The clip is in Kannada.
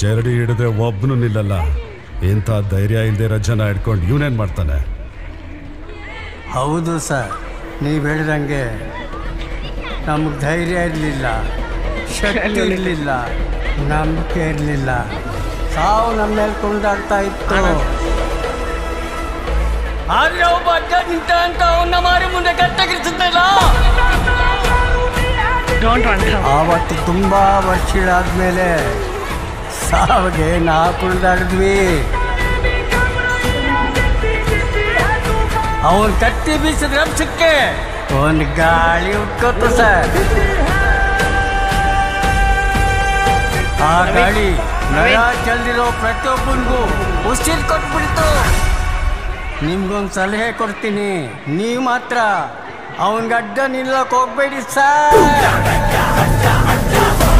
ಜರಡಿ ಹಿಡಿದ್ರೆ ಒಬ್ಬನು ನಿಲ್ಲಲ್ಲ ಇಂಥ ಧೈರ್ಯ ಇಲ್ದಿರೋ ಜನ ಹಿಡ್ಕೊಂಡು ಇವನೇನ್ ಮಾಡ್ತಾನೆ ಹೌದು ಸರ್ ನೀವು ಹೇಳಿದಂಗೆ ನಮಗೆ ಧೈರ್ಯ ಇರಲಿಲ್ಲ ಶಕ್ತಿ ಇರಲಿಲ್ಲ ನಂಬಿಕೆ ಇರಲಿಲ್ಲ ಸಾವು ನಮ್ಮ ಮೇಲೆ ಕುಣಿದಾಡ್ತಾ ಇತ್ತು ಆದ್ರೆ ಒಬ್ಬ ಅಜ್ಜ ನಿಂತ ಅಂತ ಅವನ್ನ ಮಾರಿ ಮುಂದೆ ಕತ್ತಗಿರಿಸುತ್ತಿಲ್ಲ ಡೋಂಟ್ ರನ್ ಆವತ್ತು ತುಂಬಾ ವರ್ಷಗಳಾದ್ಮೇಲೆ ಸಾವಿಗೆ ನಾ ಕುಣಿದಾಡಿದ್ವಿ ಅವನ್ ಕತ್ತಿ ಬೀಸಿದ ರಭಸಕ್ಕೆ ಒಂದು ಗಾಳಿ ಉಟ್ಕೋತು ಸರ್ ಆ ಗಾಳಿ ನರ ಚೆಲ್ದಿರೋ ಪ್ರತಿಯೊಬ್ಬನಿಗೂ ಉಸಿರು ಕೊಟ್ಬಿಡ್ತು ನಿಮ್ಗೊಂದು ಸಲಹೆ ಕೊಡ್ತೀನಿ ನೀವು ಮಾತ್ರ ಅವನ್ಗೆ ಅಡ್ಡ ನಿಲ್ಲಕ್ ಹೋಗ್ಬೇಡಿ ಸರ್